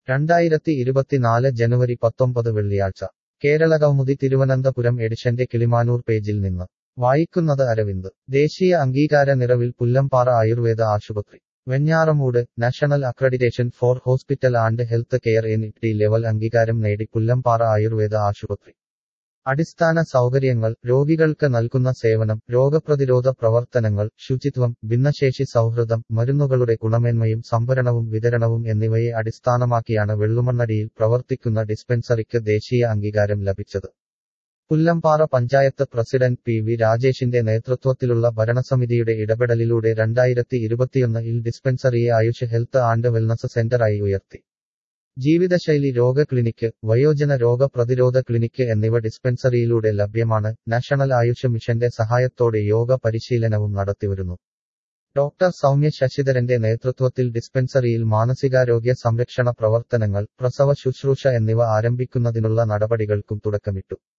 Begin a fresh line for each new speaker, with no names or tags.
രണ്ടായിരത്തി ഇരുപത്തിനാല് ജനുവരി പത്തൊമ്പത് വെള്ളിയാഴ്ച കേരള കൗമുദി തിരുവനന്തപുരം എഡിഷന്റെ കിളിമാനൂർ പേജിൽ നിന്ന് വായിക്കുന്നത് അരവിന്ദ് ദേശീയ അംഗീകാര നിറവിൽ പുല്ലമ്പാറ ആയുർവേദ ആശുപത്രി Venjaramoodu national accreditation for hospital and health care entry level അംഗീകാരം നേടി പുല്ലമ്പാറ ആയുർവേദ ആശുപത്രി അടിസ്ഥാന സൗകര്യങ്ങൾ രോഗികൾക്ക് നൽകുന്ന സേവനം രോഗപ്രതിരോധ പ്രവർത്തനങ്ങൾ ശുചിത്വം ഭിന്നശേഷി സൗഹൃദം മരുന്നുകളുടെ ഗുണമേന്മയും സംഭരണവും വിതരണവും എന്നിവയെ അടിസ്ഥാനമാക്കിയാണ് വെള്ളുമണ്ണടിയിൽ പ്രവർത്തിക്കുന്ന ഡിസ്പെൻസറിക്ക് ദേശീയ അംഗീകാരം ലഭിച്ചത് Pullampara panchayat president P V രാജേഷിന്റെ നേതൃത്വത്തിലുള്ള ഭരണസമിതിയുടെ ഇടപെടലിലൂടെ രണ്ടായിരത്തി ഇരുപത്തിയൊന്നിൽ ഡിസ്പെൻസറിയെ ആയുഷ് ഹെൽത്ത് ആൻഡ് വെൽനസ് സെന്ററായി ഉയർത്തി ജീവിതശൈലി രോഗ ക്ലിനിക്ക് വയോജന രോഗ പ്രതിരോധ ക്ലിനിക്ക് എന്നിവ ഡിസ്പെൻസറിയിലൂടെ ലഭ്യമാണ് നാഷണൽ ആയുഷ് മിഷന്റെ സഹായത്തോടെ യോഗ പരിശീലനവും നടത്തിവരുന്നു ഡോക്ടർ സൗമ്യ ശശിധരന്റെ നേതൃത്വത്തിൽ ഡിസ്പെൻസറിയിൽ മാനസികാരോഗ്യ സംരക്ഷണ പ്രവർത്തനങ്ങൾ പ്രസവ ശുശ്രൂഷ എന്നിവ ആരംഭിക്കുന്നതിനുള്ള നടപടികൾക്കും തുടക്കമിട്ടു